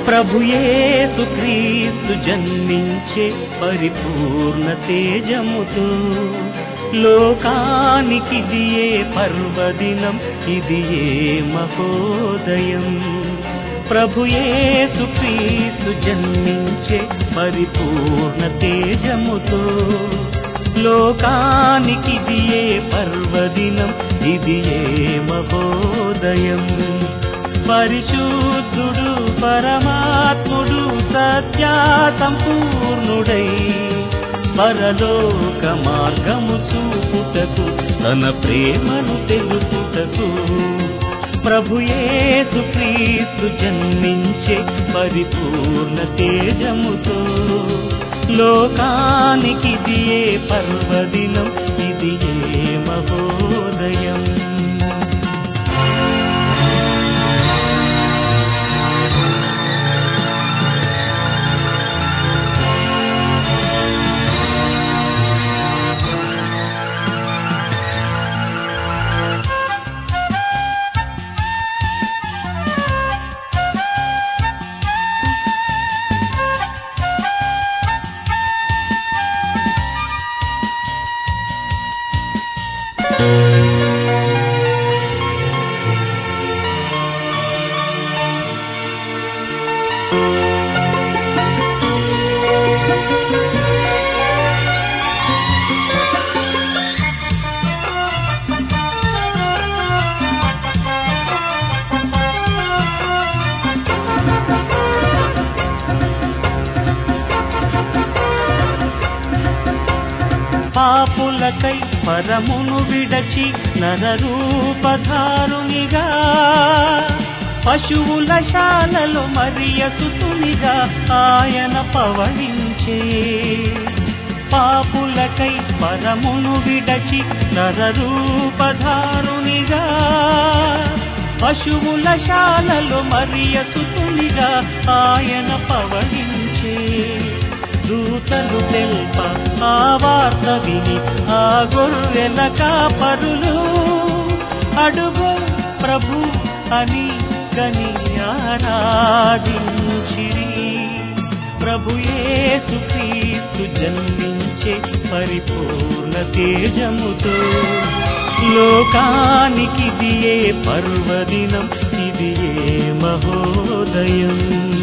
ప్రభుయేసు క్రీస్తు జన్మించే పరిపూర్ణ తేజముతో లోకానికి ఇదియే పర్వదినం ఇదియే మహోదయం ప్రభుయేసు క్రీస్తు జన్మించే పరిపూర్ణ తేజముతో లోకానికి ఇదియే పర్వదినం ఇదియే మహోదయం పరిశుద్ధుడు పరమాత్ముడు సత్యా సంపూర్ణుడై పరలోక మార్గము చూపుటకు తన ప్రేమను తెలుపుటకు ప్రభుయేసు క్రీస్తు జన్మించే పరిపూర్ణ తేజముతో లోకానికి ఇదియే పర్వదినం ఇదియే మహోదయం పాపులకై పరమును విడచి నరరూపధారునిగా పశువుల శాలలో మరియసుతునిగా ఆయన పవళించే పాపులకై పరమును విడచి నరరూపధారునిగా పశువుల శాలలో మరియసుతునిగా ఆయన పవళించే దూతలు తెల్ప ఆ వార్త విని ఆ గొర్రెల కాపరులు అడుగు ప్రభు అని కని ఆరాధించిరి ప్రభుయేసు క్రీస్తు జన్మించే పరిపూర్ణ తేజముతో లోకానికి ఇదియే పర్వదినం ఇదియే మహోదయం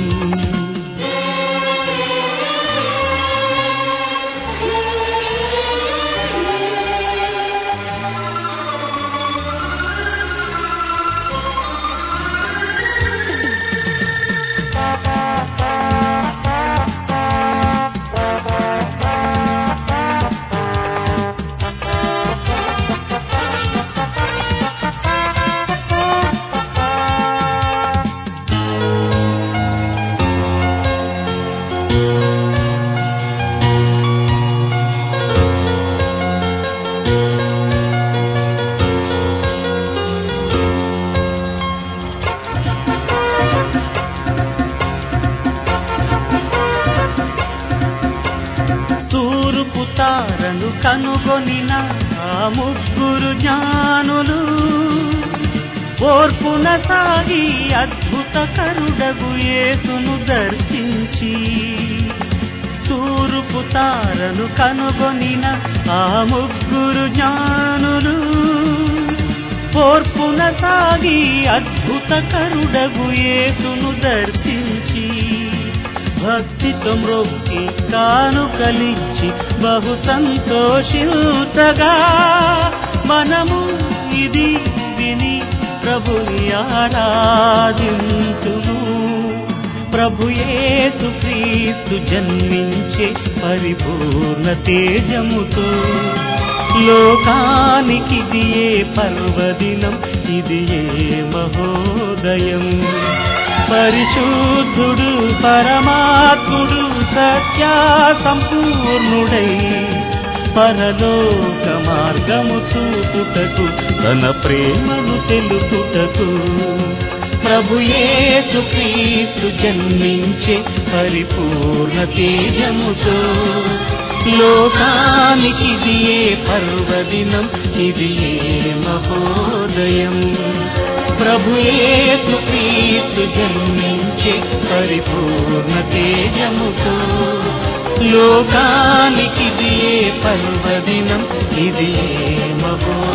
తూర్పు తారను కనుగొనిన ఆ ముగ్గురు జ్ఞానులు ఓర్పున సాగి అద్భుత కరుడగు యేసును దర్శించి తూర్పు తారను కనుగొనిన ఆ ముగ్గురు జ్ఞానులు ఓర్పున సాగి అద్భుత కరుడగు యేసును దర్శించి భక్తితో మ్రొక్కి కానుకలిచ్చి బహు సంతోషించగా మనము ఇది విని ప్రభుని ఆరాధించుము ప్రభుయేసు క్రీస్తు జన్మించే పరిపూర్ణ తేజముతో లోకానికి ఇదియే పర్వదినం ఇదియే మహోదయం పరిశుద్ధుడు పరమాత్ముడు సత్యా సంపూర్ణుడై పరలోక మార్గము చూపుటకు తన ప్రేమను తెలుపుటకు ప్రభుయేసు క్రీస్తు జన్మించే పరిపూర్ణ తేజముతో లోకానికి ఇదియే పర్వదినం ఇదియే మహోదయం ప్రభు యేసు క్రీస్తు జన్మించే పరిపూర్ణ తేజముతో లోకానికి ఇది ఏ పర్వదినం ఇది ఏ మహో